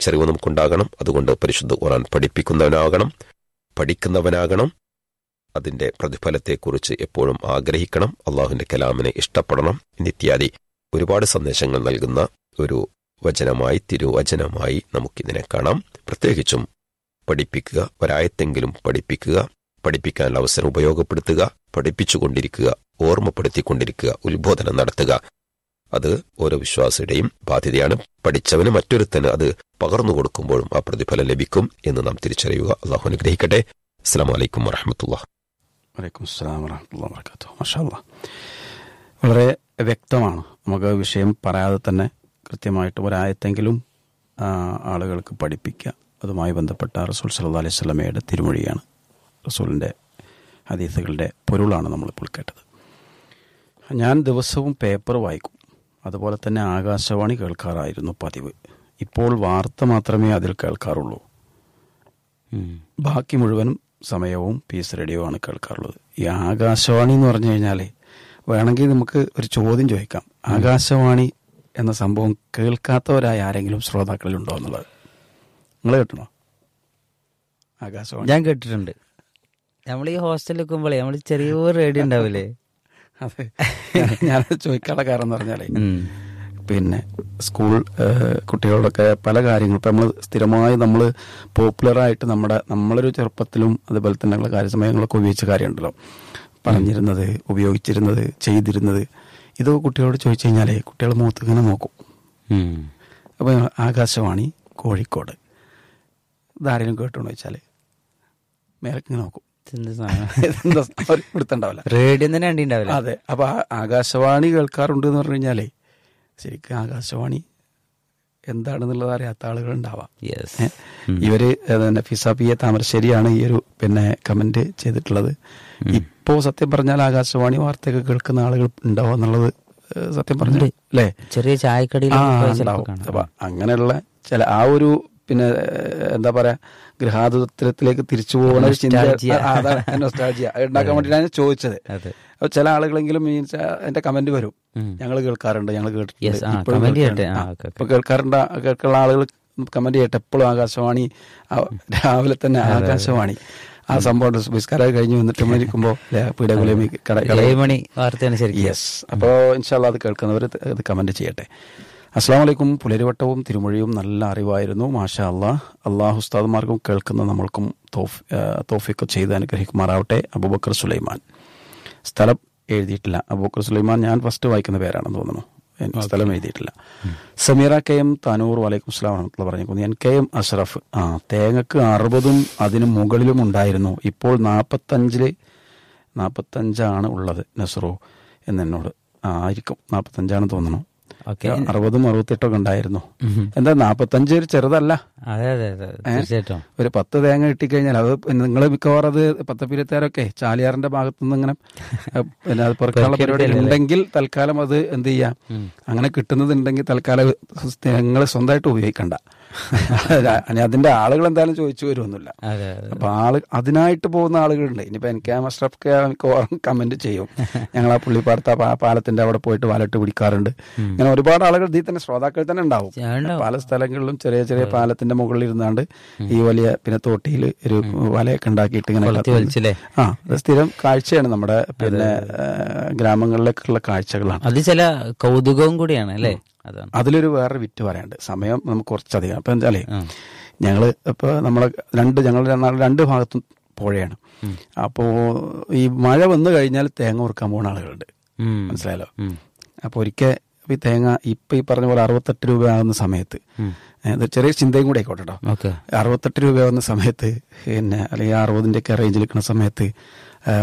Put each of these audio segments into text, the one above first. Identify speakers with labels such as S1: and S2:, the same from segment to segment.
S1: തിരിച്ചറിവ് നമുക്കുണ്ടാകണം അതുകൊണ്ട് പരിശുദ്ധ ഖുർആൻ പഠിപ്പിക്കുന്നവനാകണം പഠിക്കുന്നവനാകണം അതിന്റെ പ്രതിഫലത്തെക്കുറിച്ച് എപ്പോഴും ആഗ്രഹിക്കണം അള്ളാഹുവിന്റെ കലാമിനെ ഇഷ്ടപ്പെടണം നിത്യാദി ഒരുപാട് സന്ദേശങ്ങൾ നൽകുന്ന ഒരു വചനമായി തിരുവചനമായി നമുക്കിതിനെ കാണാം പ്രത്യേകിച്ചും പഠിപ്പിക്കുക ഒരായത്തെങ്കിലും പഠിപ്പിക്കുക പഠിപ്പിക്കാനുള്ള അവസരം ഉപയോഗപ്പെടുത്തുക പഠിപ്പിച്ചുകൊണ്ടിരിക്കുക ഓർമ്മപ്പെടുത്തിക്കൊണ്ടിരിക്കുക ഉത്ബോധനം നടത്തുക അത് ഓരോ വിശ്വാസിയുടെയും ബാധ്യതയാണ് പഠിച്ചവന് മറ്റൊരുത്തന് അത് പകർന്നു കൊടുക്കുമ്പോഴും ആ പ്രതിഫലം ലഭിക്കും എന്ന് നാം തിരിച്ചറിയുക അള്ളാഹു അനുഗ്രഹിക്കട്ടെ അസ്സാം വലൈക്കും വറഹമത്തുള്ള
S2: വലൈക്കും അസ്സലാം വറഹമത്തുള്ള വർക്കാത്തു മഷാല്ല വളരെ വ്യക്തമാണ് നമുക്ക് വിഷയം പറയാതെ തന്നെ കൃത്യമായിട്ട് ഒരായത്തെങ്കിലും ആ, ആളുകൾക്ക് പഠിപ്പിക്കുക അതുമായി ബന്ധപ്പെട്ട റസൂൽ സല്ലല്ലാഹു അലൈഹി സ്വലമയുടെ തിരുമൊഴിയാണ് റസൂലിൻ്റെ ഹദീസുകളുടെ പൊരുളാണ് നമ്മളിപ്പോൾ കേട്ടത് ഞാൻ ദിവസവും പേപ്പർ വായിക്കും അതുപോലെ തന്നെ ആകാശവാണി കേൾക്കാറായിരുന്നു പതിവ് ഇപ്പോൾ വാർത്ത മാത്രമേ അതിൽ കേൾക്കാറുള്ളൂ ബാക്കി മുഴുവനും സമയവും പീസ് റേഡിയോ ആണ് കേൾക്കാറുള്ളത് ഈ ആകാശവാണി എന്ന് പറഞ്ഞു കഴിഞ്ഞാൽ വേണമെങ്കിൽ നമുക്ക് ഒരു ചോദ്യം ചോദിക്കാം ആകാശവാണി എന്ന സംഭവം കേൾക്കാത്തവരായ ആരെങ്കിലും ശ്രോതാക്കളിലുണ്ടോ എന്നുള്ളത് നിങ്ങൾ കേട്ടണോ ആകാശവാണി
S3: ഞാൻ കേട്ടിട്ടുണ്ട് നമ്മൾ ഈ ഹോസ്റ്റലിൽ നിൽക്കുമ്പോഴേ നമ്മൾ ചെറിയൊരു റേഡിയോ ഉണ്ടാവില്ലേ
S2: അതെ ഞാൻ ചോദിക്കാനുള്ള കാരണം എന്ന് പറഞ്ഞാലേ പിന്നെ സ്കൂൾ ഏഹ്, കുട്ടികളോടൊക്കെ പല കാര്യങ്ങളും ഇപ്പം നമ്മൾ സ്ഥിരമായി നമ്മൾ പോപ്പുലറായിട്ട് നമ്മുടെ നമ്മളൊരു ചെറുപ്പത്തിലും അതുപോലെ തന്നെ ഉള്ള കാര്യസമയങ്ങളൊക്കെ ഉപയോഗിച്ച കാര്യമുണ്ടല്ലോ പറഞ്ഞിരുന്നത് ഉപയോഗിച്ചിരുന്നത് ചെയ്തിരുന്നത് ഇത് കുട്ടികളോട് ചോദിച്ചു കഴിഞ്ഞാലേ കുട്ടികൾ മുഖത്ത് ഇങ്ങനെ നോക്കും അപ്പോൾ ആകാശവാണി കോഴിക്കോട് ഇതാരെങ്കിലും കേട്ടോന്ന് വെച്ചാൽ മേലക്കിങ്ങനെ നോക്കും ഇതെന്താ അവർ പിടുത്തുണ്ടാവില്ല
S3: റേഡിയോ തന്നെ കണ്ടി ഉണ്ടാവില്ല
S2: അതെ അപ്പൊ ആ- ആകാശവാണി കേൾക്കാറുണ്ട് എന്ന് പറഞ്ഞു കഴിഞ്ഞാലേ ശരിക്കും ആകാശവാണി എന്താണെന്നുള്ളത് അറിയാത്ത ആളുകൾ ഉണ്ടാവാം
S3: യെസ്
S2: ഏ? ഇവര് ഏതാണ്ട് ഫിസാബിയ താമരശ്ശേരിയാണ് ഈ ഒരു പിന്നെ കമന്റ് ചെയ്തിട്ടുള്ളത് ഇപ്പോ സത്യം പറഞ്ഞാൽ ആകാശവാണി വാർത്തയൊക്കെ കേൾക്കുന്ന ആളുകൾ ഉണ്ടാവും എന്നുള്ളത് ഏ, സത്യം പറഞ്ഞു അല്ലേ
S3: ചെറിയ ചായക്കടിയിൽ
S2: ആ
S3: പോയാൽ ചിലപ്പോൾ
S2: ഉണ്ടാവും
S3: കാണാം.
S2: അപ്പൊ അങ്ങനെയുള്ള ചില ആ ഒരു പിന്നെ ഏഹ്, എന്താ പറയാ ഗൃഹാതുരത്തിലേക്ക് തിരിച്ചു പോകുന്ന ഒരു ചിന്ത
S3: Nostalgia.
S2: ആ, അതാണ് nostalgia. അത് ഉണ്ടാക്കാൻ വേണ്ടിയിട്ടാണ് ഞാൻ ചോദിച്ചത്
S3: അതെ
S2: അപ്പൊ ചില ആളുകളെങ്കിലും ഈ ച- എന്റെ കമന്റ് വരും
S3: ഉം.
S2: ഞങ്ങൾ കേൾക്കാറുണ്ട് ഞങ്ങൾ കേട്ടിട്ടുണ്ട്
S3: Yes, ആ,
S2: ഇപ്പോഴും
S3: comment
S2: കേൾക്കാറുണ്ട്.
S3: ചെയ്യട്ടെ. ആ,
S2: ആ,
S3: ഓക്കെ, ഓക്കെ.
S2: ഇപ്പൊ കേൾക്കാറുണ്ട് കേൾക്കുന്ന ആളുകൾ കമന്റ് ചെയ്യട്ടെ എപ്പോഴും ആകാശവാണി ആ, രാവിലെ തന്നെ ആകാശവാണി ആ സംഭവം ബിസ്കാരം കഴിഞ്ഞ് വന്നിട്ട് ഇരിക്കുമ്പോ പീഡകുലമി കട കട
S3: ഏഴ് മണി വാർത്തയാണ് ശരിക്കും
S2: യെസ് അപ്പോൾ ഇൻഷാല്ല അത് കേൾക്കുന്നവർ ഇത് കമന്റ് ചെയ്യട്ടെ അസ്സാം വലൈക്കും പുലരിവട്ടവും തിരുമൊഴിയും നല്ല അറിവായിരുന്നു മാഷാ അള്ളാഹ് അള്ളാഹു ഉസ്താദ്മാർക്കും കേൾക്കുന്ന നമ്മൾക്കും തോഫ്- ആ, തോഫിക്ക് ചെയ്ത് അനുഗ്രഹിക്കുമാറാവട്ടെ അബൂബക്കർ സുലൈമാൻ സ്ഥലം എഴുതിയിട്ടില്ല അബൂബക്കർ സുലൈമാൻ ഞാൻ ഫസ്റ്റ് വായിക്കുന്ന പേരാണെന്ന് തോന്നുന്നു എനിക്ക് സ്ഥലം എഴുതിയിട്ടില്ല സമീറ കെ എം താനൂർ വലൈക്കും സ്ലാം വറഹമത്തുള്ള പറഞ്ഞു ഞാൻ കെ എം അഷ്റഫ് ആ തേങ്ങക്ക് അറുപതും അതിന് മുകളിലും ഉണ്ടായിരുന്നു ഇപ്പോൾ നാൽപ്പത്തഞ്ചില് നാൽപ്പത്തഞ്ചാണ് ഉള്ളത് നസറോ എന്നോട് ആ ആയിരിക്കും നാൽപ്പത്തഞ്ചാണ് തോന്നുന്നു
S3: ഓക്കെ
S2: അറുപതും അറുപത്തെട്ടൊക്കെ ഉണ്ടായിരുന്നു എന്താ നാൽപ്പത്തഞ്ച് ഒരു ചെറുതല്ല
S3: അതെ അതെ അതെ തീർച്ചയായിട്ടും
S2: ഒരു പത്ത് തേങ്ങ കിട്ടിക്കഴിഞ്ഞാൽ അത് നിങ്ങൾ മിക്കവാറും അത് പത്തപ്പിരത്തേരൊക്കെ ചാലിയാറിന്റെ ഭാഗത്തുനിന്ന് ഇങ്ങനെ ഏഹ്, പിന്നെ അത് പെറുക്കാനുള്ള പരിപാടി ഉണ്ടെങ്കിൽ തൽക്കാലം അത് എന്ത് ചെയ്യാം അങ്ങനെ കിട്ടുന്നതുണ്ടെങ്കിൽ തൽക്കാലം നിങ്ങൾ സ്വന്തമായിട്ട് ഉപയോഗിക്കണ്ട ഇനി അതിന്റെ ആളുകൾ എന്തായാലും ചോദിച്ചു വരുമൊന്നുമില്ല
S3: അതെ അതെ
S2: അപ്പൊ ആള് അതിനായിട്ട് പോകുന്ന ആളുകളുണ്ട് ഇനിയിപ്പോ എനിക്ക് മഷ്റഫ് കമന്റ് ചെയ്യും ഞങ്ങൾ ആ പുള്ളിപ്പാടത്ത് ആ പാ- പാലത്തിന്റെ അവിടെ പോയിട്ട് വാലട്ട് പിടിക്കാറുണ്ട് ഇങ്ങനെ ഒരുപാട് ആളുകൾ ഇതിൽ തന്നെ ശ്രോതാക്കൾ തന്നെ ഉണ്ടാവും
S3: ഉണ്ടാവും.
S2: പല സ്ഥലങ്ങളിലും ചെറിയ ചെറിയ പാലത്തിന്റെ മുകളിൽ ഇരുന്നാണ്ട് ഈ വലിയ പിന്നെ തോട്ടിയിൽ ഒരു വലയൊക്കെ ഉണ്ടാക്കിയിട്ട് ഇങ്ങനെ
S3: കൊളുത്തി
S2: കത്തുന്നു.
S3: വലിച്ചില്ലേ?
S2: ആ അത് സ്ഥിരം കാഴ്ചയാണ് നമ്മുടെ പിന്നെ ആ, ഗ്രാമങ്ങളിലേക്കുള്ള കാഴ്ചകളാണ്
S3: അത് ചില കൗതുകവും കൂടിയാണ് അല്ലേ അതാണ്
S2: അതിലൊരു വേറെ വിറ്റ് പറയാനുണ്ട് സമയം നമുക്ക് കുറച്ചധികം അപ്പൊ എന്താലേ
S3: ഉം.
S2: ഞങ്ങള് ഇപ്പൊ നമ്മളെ രണ്ട് ഞങ്ങൾ രണ്ട് ഭാഗത്തും പുഴയാണ് അപ്പോ ഈ മഴ വന്നു കഴിഞ്ഞാൽ തേങ്ങ ഉറക്കാൻ പോകുന്ന ആളുകളുണ്ട്
S3: ഉം.
S2: മനസ്സിലായല്ലോ
S3: ഉം.
S2: അപ്പൊ ഒരിക്കൽ ഈ തേങ്ങ ഇപ്പൊ ഈ പറഞ്ഞ പോലെ അറുപത്തെട്ട് രൂപ ആകുന്ന സമയത്ത്
S3: ഉം.
S2: ഏ, ഇത് ചെറിയ ചിന്തയും കൂടെ ആയിക്കോട്ടെ കേട്ടോ
S3: ഓക്കെ
S2: അറുപത്തെട്ട് രൂപയാവുന്ന സമയത്ത് പിന്നെ അല്ലെങ്കിൽ അറുപതിന്റെ ഒക്കെ റേഞ്ചിൽ നിൽക്കുന്ന സമയത്ത് ആ,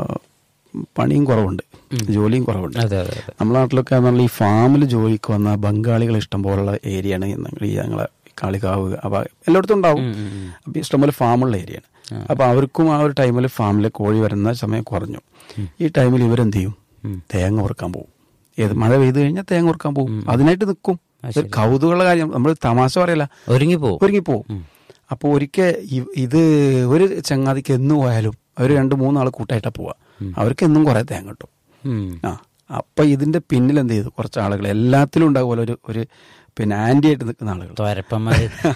S2: പണിയും കുറവുണ്ട് ജോലിയും കുറവുണ്ട്
S3: അതെ അതെ അതെ
S2: നമ്മുടെ നാട്ടിലൊക്കെ പറഞ്ഞാൽ ഈ ഫാമിൽ ജോലിക്ക് വന്ന ബംഗാളികൾ ഇഷ്ടം പോലുള്ള ഏരിയയാണ് ഈ ഈ ഞങ്ങളെ കാളികാവ് അപ്പൊ എല്ലായിടത്തും ഉണ്ടാവും അപ്പൊ ഇഷ്ടംപോലെ ഫാമുള്ള ഏരിയയാണ് അപ്പൊ അവർക്കും ആ ഒരു ടൈമിൽ ഫാമിൽ കോഴി വരുന്ന സമയം കുറഞ്ഞു ഈ ടൈമിൽ ഇവരെന്ത് ചെയ്യും തേങ്ങ ഉറക്കാൻ പോകും ഏത് മഴ പെയ്തു കഴിഞ്ഞാൽ തേങ്ങ ഉറക്കാൻ പോകും അതിനായിട്ട് നിൽക്കും ഇതൊരു കൗതുകമുള്ള കാര്യം നമ്മൾ തമാശ പറയല
S3: ഒരുങ്ങി പോവും
S2: ഒരുങ്ങി പോകും അപ്പോൾ ഒരിക്കൽ ഇത് ഒരു ചങ്ങാതിക്ക് എന്ന് പോയാലും അവർ രണ്ട് മൂന്നാൾ കൂട്ടായിട്ടാ പോവാ അവർക്ക് എന്നും കുറെ തേങ്ങ കിട്ടും
S3: ഉം.
S2: ആ അപ്പൊ ഇതിന്റെ പിന്നിൽ എന്ത് ചെയ്തു കുറച്ച് ആളുകൾ എല്ലാത്തിലും ഉണ്ടാകുമല്ലോ ഒരു ഒരു പിന്നെ ആന്റി ആയിട്ട് നിൽക്കുന്ന ആളുകൾ
S3: തോരപ്പന്മാര്